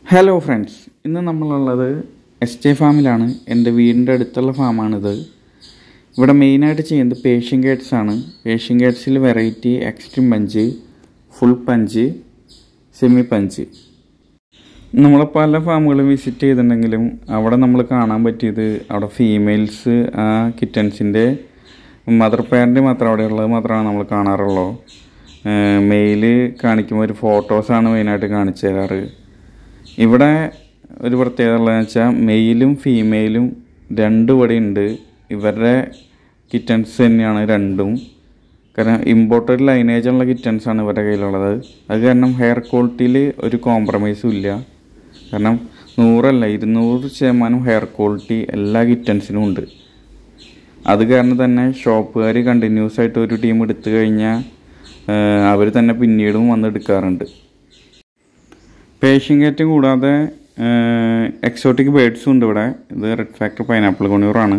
hello friends ഇന്ന് നമ്മളുള്ളത് S J ഫാമിലാണ് എൻ്റെ വീടിൻ്റെ അടുത്തുള്ള ഫാമാണിത് ഇവിടെ മെയിനായിട്ട് ചെയ്യുന്നത് പേഷ്യൻ കേട്ട്സ് ആണ് പേഷ്യൻ കേട്ട്സിൽ variety extreme punch full punch semi punch നമ്മൾ പല ഫാമുകളും വിസിറ്റ് ചെയ്തിട്ടുണ്ടെങ്കിലും അവിടെ നമ്മൾ കാണാൻ പറ്റിയത് അവിടെ ഫീമെയിൽസ് ആ കിറ്റൻസിൻ്റെ മദർ പാരൻ്റ് മാത്രം അവിടെ ഉള്ളത് മാത്രമാണ് നമ്മൾ കാണാറുള്ളൂ മെയില് കാണിക്കുമ്പോൾ ഒരു ഫോട്ടോസാണ് മെയിനായിട്ട് കാണിച്ചു തരാറ് ഇവിടെ ഒരു പ്രത്യേകത ഉള്ളതെന്ന് വെച്ചാൽ മെയിലും ഫീമെയിലും രണ്ടും ഇവിടെ ഉണ്ട് ഇവരുടെ കിറ്റൻസ് തന്നെയാണ് രണ്ടും കാരണം ഇമ്പോർട്ടഡ് ലൈനേജുള്ള കിറ്റൻസ് ആണ് ഇവരുടെ കയ്യിലുള്ളത് അത് കാരണം ഹെയർ ക്വാളിറ്റിയിൽ ഒരു കോംപ്രമൈസും ഇല്ല കാരണം നൂറല്ല ഇരുന്നൂറ് ശതമാനം ഹെയർ ക്വാളിറ്റി എല്ലാ കിറ്റൻസിനും ഉണ്ട് അത് കാരണം തന്നെ ഷോപ്പുകാർ കണ്ടിന്യൂസ് ആയിട്ട് ഒരു ടീം എടുത്തു കഴിഞ്ഞാൽ അവർ തന്നെ പിന്നീടും വന്ന് എടുക്കാറുണ്ട് പേഷ്യൻ കേറ്റ് കൂടാതെ എക്സോട്ടിക് ബേഡ്സും ഉണ്ട് ഇവിടെ ഇത് റെഡ് ഫാക്ടർ പൈനാപ്പിൾ കൊണൂറാണ്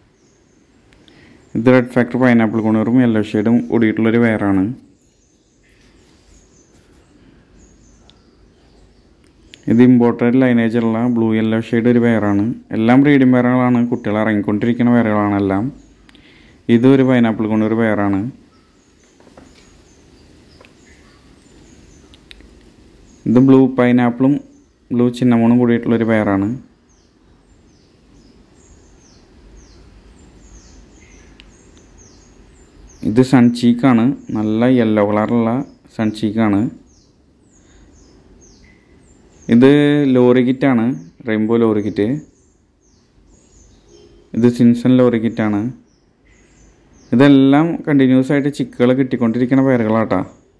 ഇത് റെഡ് ഫാക്ടർ പൈനാപ്പിൾ കൊണൂറും യെല്ലോ ഷെയ്ഡും കൂടിയിട്ടുള്ളൊരു വെയറാണ് ഇത് ഇമ്പോർട്ടഡ് ലൈനേജ് ഉള്ള ബ്ലൂ യെല്ലോ ഷെയ്ഡ് ഒരു വെയറാണ് എല്ലാം ബ്രീഡിംഗ് വെയറുകളാണ് കുട്ടികൾ ഇറങ്ങിക്കൊണ്ടിരിക്കുന്ന വെയറുകളാണ് എല്ലാം ഇത് ഒരു പൈനാപ്പിൾ കൊണ്ടൊരു വെയറാണ് ഇത് ബ്ലൂ പൈനാപ്പിളും ബ്ലൂ ചിന്നമോണും കൂടിയിട്ടുള്ളൊരു പെയറാണ് ഇത് സൺചീക്കാണ് നല്ല യെല്ലോ കളറുള്ള സൺചീക്കാണ് ഇത് ലോറി കിറ്റാണ് റെയിൻബോ ലോറി കിറ്റ് ഇത് സിൻസൺ ലോറി കിറ്റാണ് ഇതെല്ലാം കണ്ടിന്യൂസ് ആയിട്ട് ചിക്കുകൾ കിട്ടിക്കൊണ്ടിരിക്കുന്ന പേരുകളാട്ടാ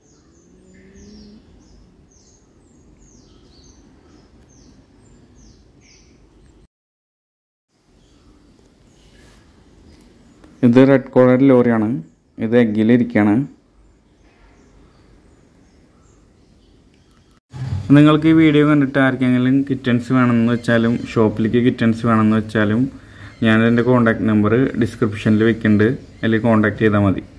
ഇത് റെഡ് കോളർ ലോറിയാണ് ഇത് എഗ്ഗിലിരിക്കുകയാണ് നിങ്ങൾക്ക് ഈ വീഡിയോ കണ്ടിട്ട് ആർക്കെങ്കിലും കിറ്റൻസ് വേണമെന്ന് വെച്ചാലും ഷോപ്പിലേക്ക് കിറ്റൻസ് വേണമെന്ന് വെച്ചാലും ഞാൻ എൻ്റെ കോൺടാക്ട് നമ്പർ ഡിസ്ക്രിപ്ഷനിൽ വെക്കുന്നുണ്ട് അതിൽ കോൺടാക്ട് ചെയ്താൽ മതി